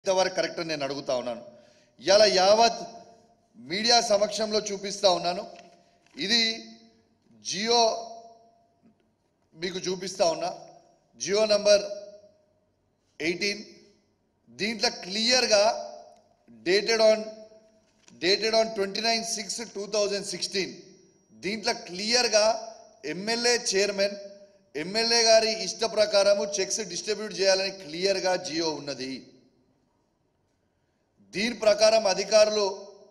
ఇంతవరకు కరెక్ట్ అని నేను అడుగుతా ఉన్నాను ఇలా యావత్ మీడియా సమక్షంలో చూపిస్తా ఉన్నాను ఇది జియో మీకు చూపిస్తా ఉన్నా జియో నంబర్ ఎయిటీన్ దీంట్లో క్లియర్గా dated on dated on twenty nine six two thousand sixteen దీంట్లో క్లియర్గా ఎమ్మెల్యే చైర్మన్ ఎమ్మెల్యే గారి ఇష్ట ప్రకారము చెక్స్ డిస్ట్రిబ్యూట్ చేయాలని క్లియర్గా జియో ఉన్నది దీని ప్రకారం అధికారులు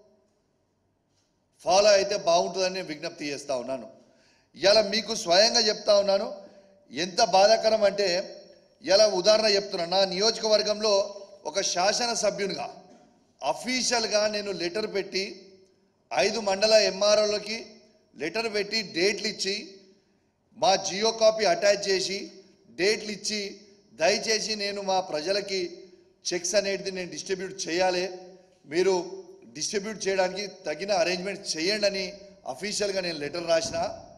ఫాలో అయితే బాగుంటుందని నేను విజ్ఞప్తి చేస్తా ఉన్నాను ఇలా మీకు స్వయంగా చెప్తా ఉన్నాను ఎంత బాధాకరం అంటే ఇలా ఉదాహరణ చెప్తున్నా నా నియోజకవర్గంలో ఒక శాసన సభ్యునిగా అఫీషియల్గా నేను లెటర్ పెట్టి ఐదు మండల ఎంఆర్ఓలకి లెటర్ పెట్టి డేట్లు ఇచ్చి మా జియో కాపీ అటాచ్ చేసి డేట్లు ఇచ్చి దయచేసి నేను మా ప్రజలకి చెక్స్ అనేది నేను డిస్ట్రిబ్యూట్ చేయాలి మీరు డిస్ట్రిబ్యూట్ చేయడానికి తగిన అరేంజ్మెంట్ చేయండి అని అఫీషియల్గా నేను లెటర్ రాసిన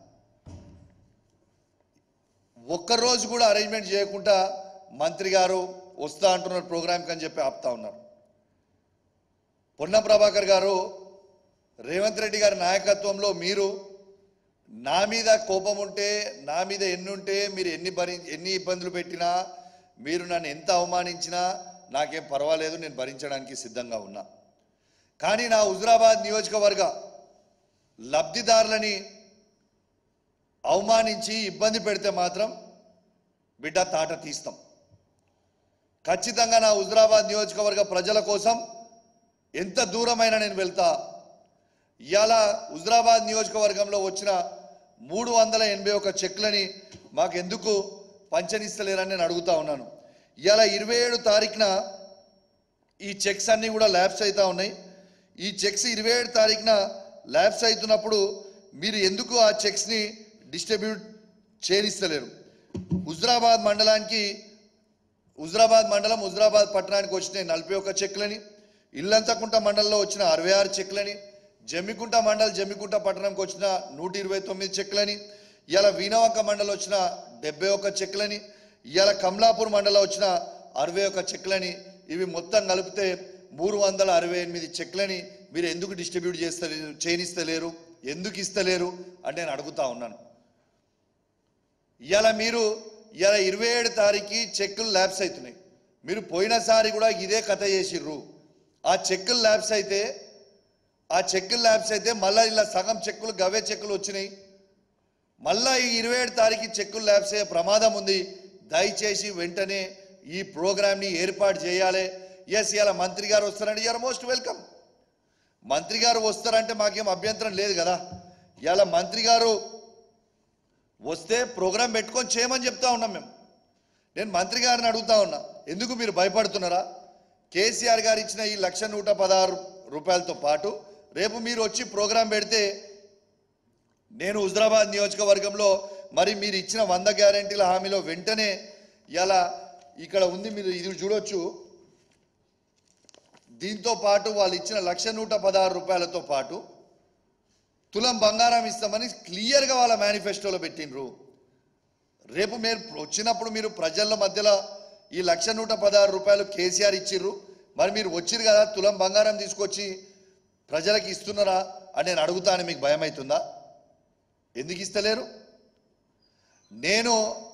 ఒక్కరోజు కూడా అరేంజ్మెంట్ చేయకుండా మంత్రి గారు వస్తా అంటున్నారు ప్రోగ్రామ్కి అని చెప్పి ఆపుతా ఉన్నారు పొన్నం ప్రభాకర్ గారు రేవంత్ రెడ్డి గారి నాయకత్వంలో మీరు నా మీద కోపం ఉంటే నా మీద ఎన్ని ఉంటే మీరు ఎన్ని భరి ఎన్ని ఇబ్బందులు పెట్టినా మీరు నన్ను ఎంత అవమానించినా నాకేం పర్వాలేదు నేను భరించడానికి సిద్ధంగా ఉన్నా కానీ నా హుజరాబాద్ నియోజకవర్గ లబ్ధిదారులని అవమానించి ఇబ్బంది పెడితే మాత్రం బిడ్డ తాట తీస్తాం ఖచ్చితంగా నా హుజరాబాద్ నియోజకవర్గ ప్రజల కోసం ఎంత దూరమైనా నేను వెళ్తా ఇవాళ హుజరాబాద్ నియోజకవర్గంలో వచ్చిన మూడు వందల ఎనభై ఒక చెక్లని మాకు ఎందుకు పంచనిస్తలేరని నేను అడుగుతా ఉన్నాను ఇవాళ ఇరవై ఏడు తారీఖున ఈ చెక్స్ అన్నీ కూడా ల్యాబ్స్ అవుతా ఉన్నాయి ఈ చెక్స్ ఇరవై ఏడు తారీఖున ల్యాబ్స్ అవుతున్నప్పుడు మీరు ఎందుకు ఆ చెక్స్ని డిస్ట్రిబ్యూట్ చేయనిస్తలేరు హుజరాబాద్ మండలానికి హుజరాబాద్ మండలం హుజరాబాద్ పట్టణానికి వచ్చిన నలభై ఒక్క చెక్లని ఇల్లంతకుంట మండలంలో వచ్చిన అరవై ఆరు చెక్లని జమ్మికుంట మండల్ జమ్మికుంట పట్టణంకి వచ్చిన నూట ఇరవై తొమ్మిది చెక్లని ఇవాళ వీణవంక మండలం వచ్చిన డెబ్బై ఒక్క చెక్లని ఇవాళ కమలాపూర్ మండలం వచ్చిన అరవై ఒక్క చెక్లని ఇవి మొత్తం కలిపితే మూడు వందల అరవై ఎనిమిది చెక్లని మీరు ఎందుకు డిస్ట్రిబ్యూట్ చేస్తలేరు చేయనిస్తలేరు ఎందుకు ఇస్తలేరు అని నేను అడుగుతా ఉన్నాను ఇవాళ మీరు ఇవాళ ఇరవై ఏడు తారీఖు చెక్కులు ల్యాబ్స్ అవుతున్నాయి మీరు పోయినసారి కూడా ఇదే కథ చేసిర్రు ఆ చెక్కులు ల్యాబ్స్ అయితే ఆ చెక్కులు ల్యాబ్స్ అయితే మళ్ళీ ఇలా సగం చెక్కులు గవే చెక్కులు వచ్చినాయి మళ్ళా ఈ ఇరవై ఏడు తారీఖు చెక్కులు ల్యాబ్స్ అయ్యే ప్రమాదం ఉంది దయచేసి వెంటనే ఈ ప్రోగ్రామ్ని ఏర్పాటు చేయాలి ఎస్ ఇలా మంత్రి గారు వస్తారంటే యూఆర్ మోస్ట్ వెల్కమ్ మంత్రి గారు వస్తారంటే మాకేం అభ్యంతరం లేదు కదా ఇలా మంత్రి గారు వస్తే ప్రోగ్రాం పెట్టుకొని చేయమని చెప్తా ఉన్నాం మేము నేను మంత్రి గారిని అడుగుతా ఉన్నా ఎందుకు మీరు భయపడుతున్నారా కేసీఆర్ గారు ఇచ్చిన ఈ లక్ష నూట పదహారు రూపాయలతో పాటు రేపు మీరు వచ్చి ప్రోగ్రాం పెడితే నేను హుజరాబాద్ నియోజకవర్గంలో మరి మీరు ఇచ్చిన వంద గ్యారంటీల హామీలో వెంటనే ఇలా ఇక్కడ ఉంది మీరు ఇది చూడొచ్చు దీంతో పాటు వాళ్ళు ఇచ్చిన లక్ష నూట పదహారు రూపాయలతో పాటు తులం బంగారం ఇస్తామని క్లియర్గా వాళ్ళ మేనిఫెస్టోలో పెట్టినరు రేపు మీరు వచ్చినప్పుడు మీరు ప్రజల మధ్యలో ఈ లక్ష నూట పదహారు రూపాయలు కేసీఆర్ ఇచ్చిర్రు మరి మీరు వచ్చిర్రు కదా తులం బంగారం తీసుకొచ్చి ప్రజలకు ఇస్తున్నారా అని నేను అడుగుతాను మీకు భయం అవుతుందా ఎందుకు ఇస్తలేరు నేను